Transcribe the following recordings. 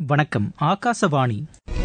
வணக்கம் ஆகாசவாணி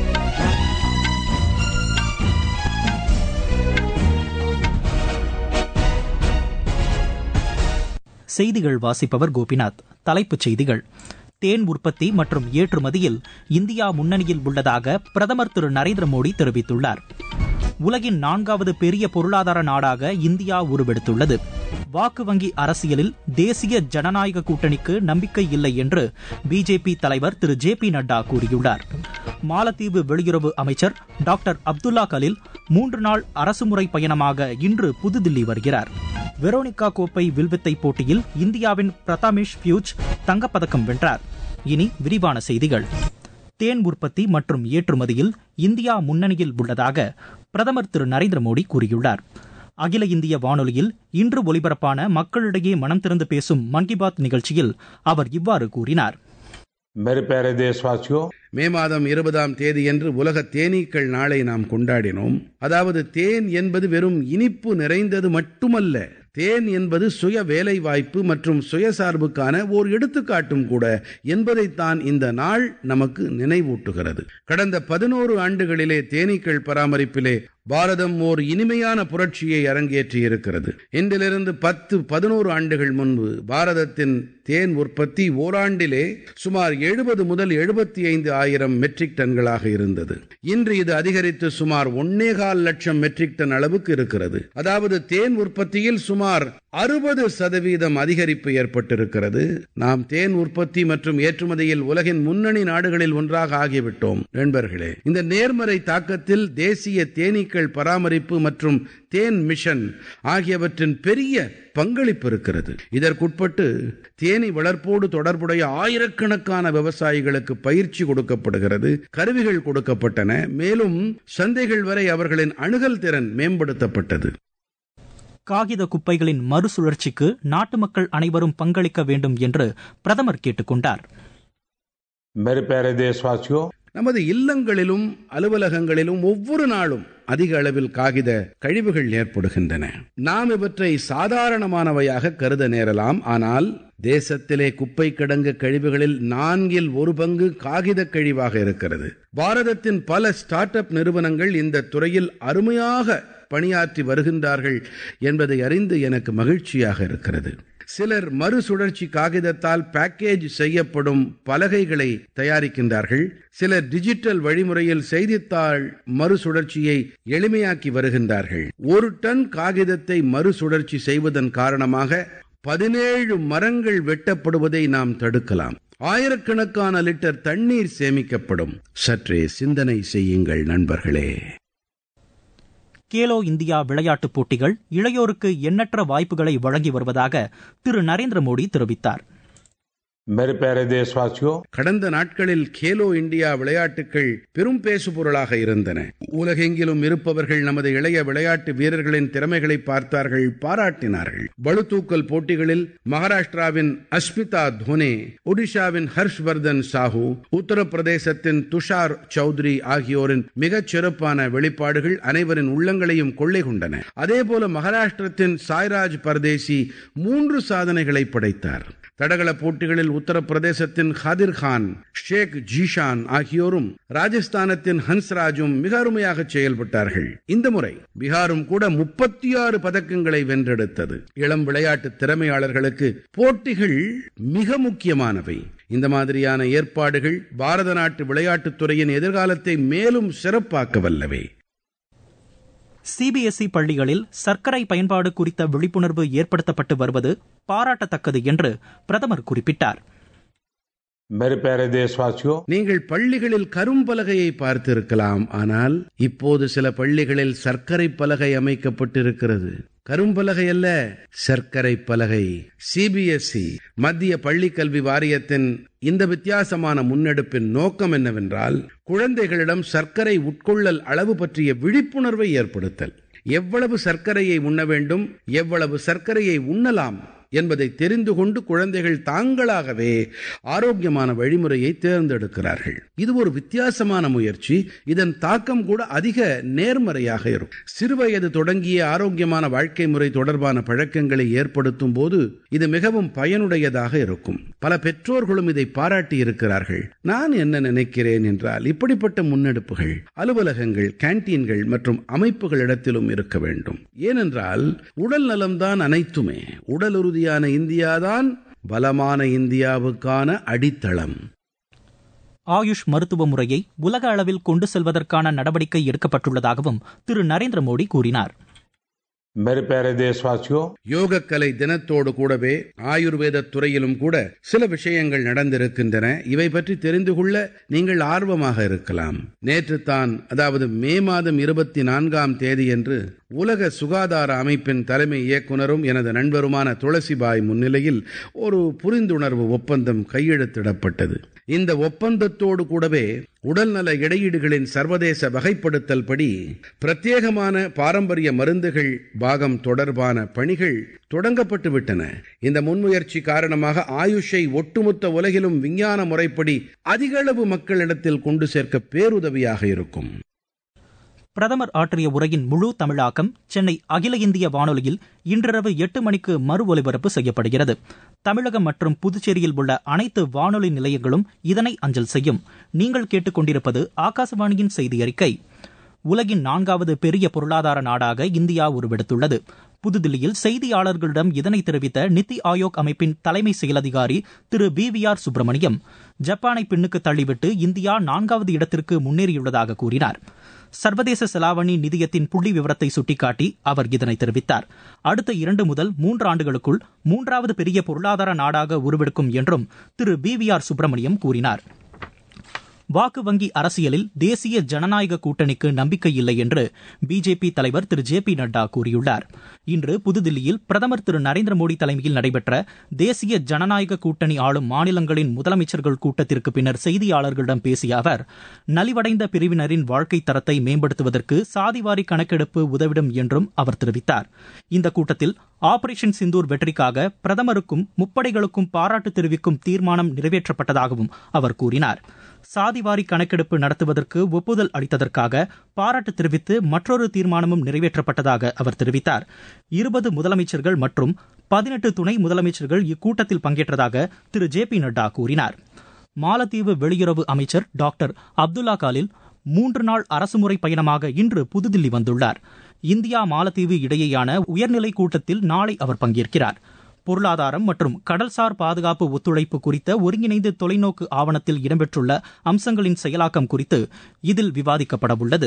செய்திகள் வாசிப்பவர் கோபிநாத் தலைப்புச் செய்திகள் தேன் உற்பத்தி மற்றும் ஏற்றுமதியில் இந்தியா முன்னணியில் உள்ளதாக பிரதமர் திரு நரேந்திர மோடி தெரிவித்துள்ளார் உலகின் நான்காவது பெரிய பொருளாதார நாடாக இந்தியா உருவெடுத்துள்ளது வாக்கு வங்கி அரசியலில் தேசிய ஜனநாயக கூட்டணிக்கு நம்பிக்கை இல்லை என்று பிஜேபி தலைவர் திரு ஜே பி நட்டா கூறியுள்ளார் மாலத்தீவு வெளியுறவு அமைச்சர் டாக்டர் அப்துல்லா கலில் மூன்று நாள் அரசுமுறை பயணமாக இன்று புதுதில்லி வருகிறார் வெரோனிகா கோப்பை வில்வித்தை போட்டியில் இந்தியாவின் பிரதமேஷ் பியூஜ் தங்கப்பதக்கம் வென்றார் இனி விரிவான செய்திகள் தேன் உற்பத்தி மற்றும் ஏற்றுமதியில் இந்தியா முன்னணியில் உள்ளதாக பிரதமர் திரு நரேந்திர மோடி கூறியுள்ளார் அகில இந்திய வானொலியில் இன்று ஒலிபரப்பான மக்களிடையே மனம் திறந்து பேசும் மன் கி பாத் நிகழ்ச்சியில் அவர் இவ்வாறு கூறினார் मेरे प्यारे देशवासियों மே மாதம் இருபதாம் தேதியன்று உலக தேனீக்கள் நாளை நாம் கொண்டாடினோம் அதாவது தேன் என்பது வெறும் இனிப்பு நிறைந்தது மட்டுமல்ல தேன் என்பது சுய வேலைவாய்ப்பு மற்றும் சுயசார்புக்கான ஓர் எடுத்துக்காட்டும் கூட என்பதைத்தான் இந்த நாள் நமக்கு நினைவூட்டுகிறது கடந்த பதினோரு ஆண்டுகளிலே தேனீக்கள் பராமரிப்பிலே பாரதம் ஓர் இனிமையான புரட்சியை அரங்கேற்றி இருக்கிறது இன்றிலிருந்து பத்து பதினோரு ஆண்டுகள் முன்பு பாரதத்தின் தேன் உற்பத்தி ஓராண்டிலே சுமார் எழுபது முதல் எழுபத்தி ஐந்து ஆயிரம் மெட்ரிக் டன்களாக இருந்தது இன்று இது அதிகரித்து சுமார் ஒன்னேகால் லட்சம் மெட்ரிக் டன் அளவுக்கு இருக்கிறது அதாவது தேன் உற்பத்தியில் சுமார் அறுபது சதவீதம் அதிகரிப்பு ஏற்பட்டிருக்கிறது நாம் தேன் உற்பத்தி மற்றும் ஏற்றுமதியில் உலகின் முன்னணி நாடுகளில் ஒன்றாக ஆகிவிட்டோம் நண்பர்களே இந்த நேர்மறை தாக்கத்தில் தேசிய தேனீக்கள் பராமரிப்பு மற்றும் தேன் மிஷன் ஆகியவற்றின் பெரிய பங்களிப்பு இருக்கிறது இதற்குட்பட்டு தேனி வளர்ப்போடு தொடர்புடைய ஆயிரக்கணக்கான விவசாயிகளுக்கு பயிற்சி கொடுக்கப்படுகிறது கருவிகள் கொடுக்கப்பட்டன மேலும் சந்தைகள் வரை அவர்களின் அணுகல் திறன் மேம்படுத்தப்பட்டது காகித குப்பைகளின் மறுசுழற்சிக்கு நாட்டு மக்கள் அனைவரும் பங்களிக்க வேண்டும் என்று பிரதமர் கேட்டுக்கொண்டார் मेरे प्यारे देशवासियों நமது இல்லங்களிலும் அலுவலகங்களிலும் ஒவ்வொரு நாளும் அதிக அளவில் காகித கழிவுகள் ஏற்படுகின்றன நாம் இவற்றை சாதாரணமானவையாக கருத நேரலாம் ஆனால் தேசத்திலே குப்பை கிடங்கு கழிவுகளில் நான்கில் ஒரு பங்கு காகித கழிவாக இருக்கிறது பாரதத்தின் பல ஸ்டார்ட் அப் நிறுவனங்கள் இந்த துறையில் அருமையாக பணியாற்றி வருகின்றார்கள் என்பதை அறிந்து எனக்கு மகிழ்ச்சியாக இருக்கிறது சிலர் மறுசுழற்சி காகிதத்தால் பேக்கேஜ் செய்யப்படும் பலகைகளை தயாரிக்கின்றார்கள் சிலர் டிஜிட்டல் வழிமுறையில் செய்தித்தாள் மறுசுழற்சியை எளிமையாக்கி வருகின்றார்கள் ஒரு டன் காகிதத்தை மறுசுழற்சி செய்வதன் காரணமாக பதினேழு மரங்கள் வெட்டப்படுவதை நாம் தடுக்கலாம் ஆயிரக்கணக்கான லிட்டர் தண்ணீர் சேமிக்கப்படும் சற்றே சிந்தனை செய்யுங்கள் நண்பர்களே கேலோ இந்தியா விளையாட்டுப் போட்டிகள் இளையோருக்கு எண்ணற்ற வாய்ப்புகளை வழங்கி வருவதாக திரு நரேந்திர மோடி தெரிவித்தார் मेरे प्यारे देशवासियों கடந்த நாட்களில் கேலோ இந்தியா விளையாட்டுகள் பெரும் பேசுபொருளாக இருந்தன உலகெங்கிலும் இருப்பவர்கள் நமது இளைய விளையாட்டு வீரர்களின் திறமைகளை பார்த்தார்கள் பாராட்டினார்கள் பளுதூக்கல் போட்டிகளில் மகாராஷ்டிராவின் அஸ்மிதா தோனே ஒடிஷாவின் ஹர்ஷ்வர்தன் சாஹூ உத்தரப்பிரதேசத்தின் துஷார் சௌத்ரி ஆகியோரின் மிகச் சிறப்பான வெளிப்பாடுகள் அனைவரின் உள்ளங்களையும் கொள்ளை கொண்டன அதேபோல மகாராஷ்டிரத்தின் சாய்ராஜ் பர்தேசி மூன்று சாதனைகளை படைத்தார் தடகள போட்டிகளில் உத்தரப்பிரதேசத்தின் ஹாதிர் கான் ஷேக் ஜீஷான் ஆகியோரும் ராஜஸ்தானத்தின் ஹன்ஸ்ராஜும் மிக அருமையாக செயல்பட்டார்கள் இந்த முறை பீகாரும் கூட முப்பத்தி ஆறு பதக்கங்களை வென்றெடுத்தது இளம் விளையாட்டு திறமையாளர்களுக்கு போட்டிகள் மிக முக்கியமானவை இந்த மாதிரியான ஏற்பாடுகள் பாரத நாட்டு விளையாட்டுத் துறையின் எதிர்காலத்தை மேலும் சிறப்பாக்க வல்லவை சிபிஎஸ்இ பள்ளிகளில் சர்க்கரை பயன்பாடு குறித்த விழிப்புணர்வு ஏற்படுத்தப்பட்டு வருவது பாராட்டத்தக்கது என்று பிரதமர் குறிப்பிட்டார் मेरे प्यारे देशवासियों நீங்கள் பள்ளிகளில் கரும்பலகையை பார்த்திருக்கலாம் ஆனால் இப்போது சில பள்ளிகளில் சர்க்கரை பலகை அமைக்கப்பட்டிருக்கிறது கரும்பலகை அல்ல சர்க்கரை பலகை சிபிஎஸ்இ மத்திய பள்ளி கல்வி வாரியத்தின் இந்த வித்தியாசமான முன்னெடுப்பின் நோக்கம் என்னவென்றால் குழந்தைகளிடம் சர்க்கரை உட்கொள்ளல் அளவு பற்றிய விழிப்புணர்வை ஏற்படுத்தல் எவ்வளவு சர்க்கரையை உண்ண வேண்டும் எவ்வளவு சர்க்கரையை உண்ணலாம் என்பதை தெரிந்து கொண்டு குழந்தைகள் தாங்களாகவே ஆரோக்கியமான வழிமுறையை தேர்ந்தெடுக்கிறார்கள் இது ஒரு வித்தியாசமான முயற்சி இதன் தாக்கம் கூட அதிக நேர்மறையாக இருக்கும் சிறுவயது தொடங்கிய ஆரோக்கியமான வாழ்க்கை முறை தொடர்பான பழக்கங்களை ஏற்படுத்தும் போது இது மிகவும் பயனுடையதாக இருக்கும் பல பெற்றோர்களும் இதை பாராட்டி இருக்கிறார்கள் நான் என்ன நினைக்கிறேன் என்றால் இப்படிப்பட்ட முன்னெடுப்புகள் அலுவலகங்கள் கேன்டீன்கள் மற்றும் அமைப்புகளிடத்திலும் இருக்க வேண்டும் ஏனென்றால் உடல் நலம்தான் அனைத்துமே உடல் உறுதியான இந்தியாதான் பலமான இந்தியாவுக்கான அடித்தளம் ஆயுஷ் மருத்துவ முறையை உலக அளவில் கொண்டு செல்வதற்கான நடவடிக்கை எடுக்கப்பட்டுள்ளதாகவும் திரு நரேந்திர மோடி கூறினார் मेरे प्यारे देशवासियों யோகக்கலை தினத்தோடு கூடவே ஆயுர்வேத துறையிலும் கூட சில விஷயங்கள் நடந்திருக்கின்றன இவை பற்றி தெரிந்து கொள்ள நீங்கள் ஆர்வமாக இருக்கலாம் நேற்று தான் அதாவது மே மாதம் இருபத்தி நான்காம் தேதியன்று உலக சுகாதார அமைப்பின் தலைமை இயக்குனரும் எனது நண்பருமான துளசிபாய் முன்னிலையில் ஒரு புரிந்துணர்வு ஒப்பந்தம் கையெழுத்திடப்பட்டது இந்த ஒப்பந்தத்தோடு கூடவே உடல்நல இடையீடுகளின் சர்வதேச வகைப்படுத்தல் படி பிரத்யேகமான பாரம்பரிய மருந்துகள் பாகம் தொடர்பான பணிகள் தொடங்கப்பட்டு விட்டன இந்த முன்முயற்சி காரணமாக ஆயுஷை ஒட்டுமொத்த உலகிலும் விஞ்ஞான முறைப்படி அதிக அளவு மக்களிடத்தில் கொண்டு சேர்க்க பேருதவியாக இருக்கும் பிரதமர் ஆற்றிய உரையின் முழு தமிழாக்கம் சென்னை அகில இந்திய வானொலியில் இன்றிரவு எட்டு மணிக்கு மறு ஒலிபரப்பு செய்யப்படுகிறது தமிழகம் மற்றும் புதுச்சேரியில் உள்ள அனைத்து வானொலி நிலையங்களும் இதனை அஞ்சல் செய்யும் நீங்கள் கேட்டுக்கொண்டிருப்பது ஆகாசவாணியின் செய்தி அறிக்கை உலகின் நான்காவது பெரிய பொருளாதார நாடாக இந்தியா உருவெடுத்துள்ளது புதுதில்லியில் செய்தியாளர்களிடம் இதனை தெரிவித்த நித்தி ஆயோக் அமைப்பின் தலைமை செயலதிகாரி திரு பி வி ஆர் சுப்பிரமணியம் ஜப்பானை பின்னுக்கு தள்ளிவிட்டு இந்தியா நான்காவது இடத்திற்கு முன்னேறியுள்ளதாக கூறினார் சர்வதேச செலாவணி நிதியத்தின் புள்ளி விவரத்தை சுட்டிக்காட்டி அவர் இதனை தெரிவித்தார் அடுத்த இரண்டு முதல் மூன்று ஆண்டுகளுக்குள் மூன்றாவது பெரிய பொருளாதார நாடாக உருவெடுக்கும் என்றும் திரு பி வி ஆர் சுப்பிரமணியம் கூறினார் வாக்கு வங்கி அரசியலில் தேசிய ஜனநாயக கூட்டணிக்கு நம்பிக்கை இல்லை என்று பிஜேபி தலைவர் திரு ஜே பி நட்டா கூறியுள்ளார் இன்று புதுதில்லியில் பிரதமர் திரு நரேந்திர மோடி தலைமையில் நடைபெற்ற தேசிய ஜனநாயக கூட்டணி ஆளும் மாநிலங்களின் முதலமைச்சர்கள் கூட்டத்திற்கு பின்னர் செய்தியாளர்களிடம் பேசிய அவர் நலிவடைந்த பிரிவினரின் வாழ்க்கை தரத்தை மேம்படுத்துவதற்கு சாதிவாரி கணக்கெடுப்பு உதவிடும் என்றும் அவர் தெரிவித்தார் இந்த கூட்டத்தில் ஆபரேஷன் சிந்தூர் வெற்றிக்காக பிரதமருக்கும் முப்படைகளுக்கும் பாராட்டு தெரிவிக்கும் தீர்மானம் நிறைவேற்றப்பட்டதாகவும் அவர் கூறினார் சாதிவாரி கணக்கெடுப்பு நடத்துவதற்கு ஒப்புதல் அளித்ததற்காக பாராட்டு தெரிவித்து மற்றொரு தீர்மானமும் நிறைவேற்றப்பட்டதாக அவர் தெரிவித்தார் இருபது முதலமைச்சர்கள் மற்றும் பதினெட்டு துணை முதலமைச்சர்கள் இக்கூட்டத்தில் பங்கேற்றதாக திரு ஜே பி நட்டா கூறினார் மாலத்தீவு வெளியுறவு அமைச்சர் டாக்டர் அப்துல்லா காலில் மூன்று நாள் அரசுமுறை பயணமாக இன்று புதுதில்லி வந்துள்ளார் இந்தியா மாலத்தீவு இடையேயான உயர்நிலை கூட்டத்தில் நாளை அவர் பங்கேற்கிறார் பொருளாதாரம் மற்றும் கடல்சார் பாதுகாப்பு ஒத்துழைப்பு குறித்த ஒருங்கிணைந்த தொலைநோக்கு ஆவணத்தில் இடம்பெற்றுள்ள அம்சங்களின் செயலாக்கம் குறித்து இதில் விவாதிக்கப்பட உள்ளது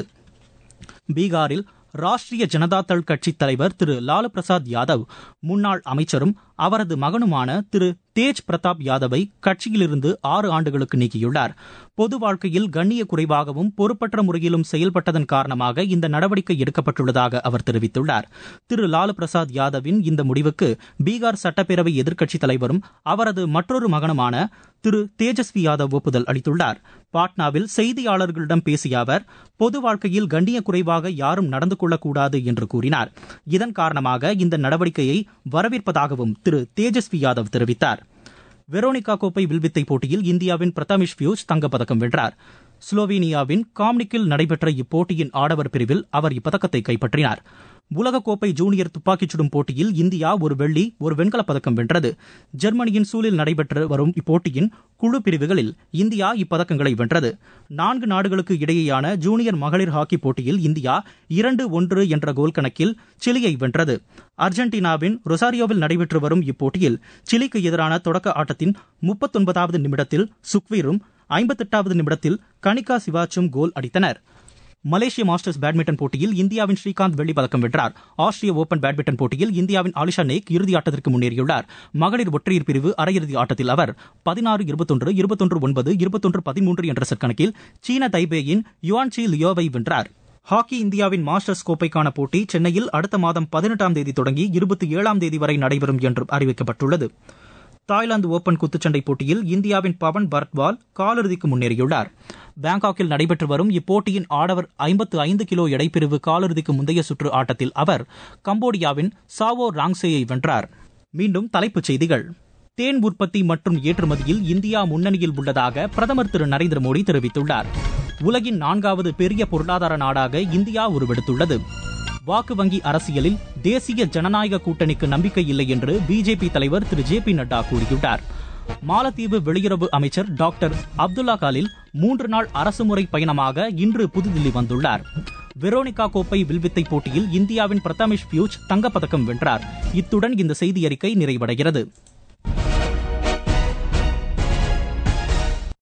பீகாரில் ராஷ்டிரிய ஜனதா தள் கட்சித் தலைவர் திரு லாலு பிரசாத் யாதவ் முன்னாள் அமைச்சரும் அவரது மகனுமான திரு தேஜ் பிரதாப் யாதவை கட்சியிலிருந்து ஆறு ஆண்டுகளுக்கு நீக்கியுள்ளார் பொது வாழ்க்கையில் கண்ணிய குறைவாகவும் பொறுப்பற்ற முறையிலும் செயல்பட்டதன் காரணமாக இந்த நடவடிக்கை எடுக்கப்பட்டுள்ளதாக அவர் தெரிவித்துள்ளார் திரு லாலு பிரசாத் யாதவின் இந்த முடிவுக்கு பீகார் சட்டப்பேரவை எதிர்க்கட்சித் தலைவரும் அவரது மற்றொரு மகனுமான திரு தேஜஸ்வி யாதவ் ஒப்புதல் அளித்துள்ளார் பாட்னாவில் செய்தியாளர்களிடம் பேசிய அவர் பொது வாழ்க்கையில் கண்ணிய குறைவாக யாரும் நடந்து கொள்ளக்கூடாது என்று கூறினார் இதன் காரணமாக இந்த நடவடிக்கையை வரவேற்பதாகவும் திரு தேஜஸ்வி யாதவ் தெரிவித்தார் வெரோனிகா கோப்பை வில்வித்தை போட்டியில் இந்தியாவின் பிரதமிஷ் பியூஷ் தங்கப்பதக்கம் வென்றார் ஸ்லோவேனியாவின் காம்னிக்கில் நடைபெற்ற இப்போட்டியின் ஆடவர் பிரிவில் அவர் இப்பதக்கத்தை கைப்பற்றினார் உலகக்கோப்பை ஜூனியர் துப்பாக்கிச் சுடும் போட்டியில் இந்தியா ஒரு வெள்ளி ஒரு வெண்கலப் பதக்கம் வென்றது ஜெர்மனியின் சூலில் நடைபெற்று வரும் இப்போட்டியின் குழு பிரிவுகளில் இந்தியா இப்பதக்கங்களை வென்றது நான்கு நாடுகளுக்கு இடையேயான ஜூனியர் மகளிர் ஹாக்கி போட்டியில் இந்தியா இரண்டு ஒன்று என்ற கோல் கணக்கில் சிலியை வென்றது அர்ஜென்டினாவின் ரொசாரியோவில் நடைபெற்று வரும் இப்போட்டியில் சிலிக்கு எதிரான தொடக்க ஆட்டத்தின் முப்பத்தொன்பதாவது நிமிடத்தில் சுக்வீரும் ஐம்பத்தெட்டாவது நிமிடத்தில் கனிகா சிவாச்சும் கோல் அடித்தனர் மலேசிய மாஸ்டர்ஸ் பேட்மிண்டன் போட்டியில் இந்தியாவின் ஸ்ரீகாந்த் வெள்ளிப் பதக்கம் வென்றார் ஆஸ்திரிய ஓபன் பேட்மிண்டன் போட்டியில் இந்தியாவின் ஆலிஷா நேக் இறுதி ஆட்டத்திற்கு முன்னேறியுள்ளார் மகளிர் ஒற்றையர் பிரிவு அரையிறுதி ஆட்டத்தில் அவர் பதினாறு இருபத்தொன்று இருபத்தொன்று ஒன்பது இருபத்தொன்று பதிமூன்று என்ற செட் கணக்கில் சீன தைபேயின் யுவான்சி லியோவை வென்றார் ஹாக்கி இந்தியாவின் மாஸ்டர்ஸ் கோப்பைக்கான போட்டி சென்னையில் அடுத்த மாதம் பதினெட்டாம் தேதி தொடங்கி இருபத்தி ஏழாம் தேதி வரை நடைபெறும் என்றும் அறிவிக்கப்பட்டுள்ளது தாய்லாந்து ஓபன் குத்துச்சண்டை போட்டியில் இந்தியாவின் பவன் பரத்வால் காலிறுதிக்கு முன்னேறியுள்ளார் பாங்காக்கில் நடைபெற்று வரும் இப்போட்டியின் ஆடவர் ஐம்பத்து ஐந்து கிலோ எடைப்பிரிவு காலிறுதிக்கு முந்தைய சுற்று ஆட்டத்தில் அவர் கம்போடியாவின் சாவோ ராங்சேயை வென்றார் மீண்டும் தலைப்புச் செய்திகள் தேன் உற்பத்தி மற்றும் ஏற்றுமதியில் இந்தியா முன்னணியில் உள்ளதாக பிரதமர் திரு நரேந்திர மோடி தெரிவித்துள்ளார் உலகின் நான்காவது பெரிய பொருளாதார நாடாக இந்தியா உருவெடுத்துள்ளது வாக்கு வங்கி அரசியலில் தேசிய ஜனநாயக கூட்டணிக்கு நம்பிக்கை இல்லை என்று பிஜேபி தலைவர் திரு ஜே பி நட்டா கூறியுள்ளார் மாலத்தீவு வெளியுறவு அமைச்சர் டாக்டர் அப்துல்லா காலில் மூன்று நாள் அரசுமுறை பயணமாக இன்று புதுதில்லி வந்துள்ளார் வெரோனிகா கோப்பை வில்வித்தை போட்டியில் இந்தியாவின் பிரதமேஷ் பியூச் தங்கப்பதக்கம் வென்றார் இத்துடன் இந்த செய்தி அறிக்கை நிறைவடைகிறது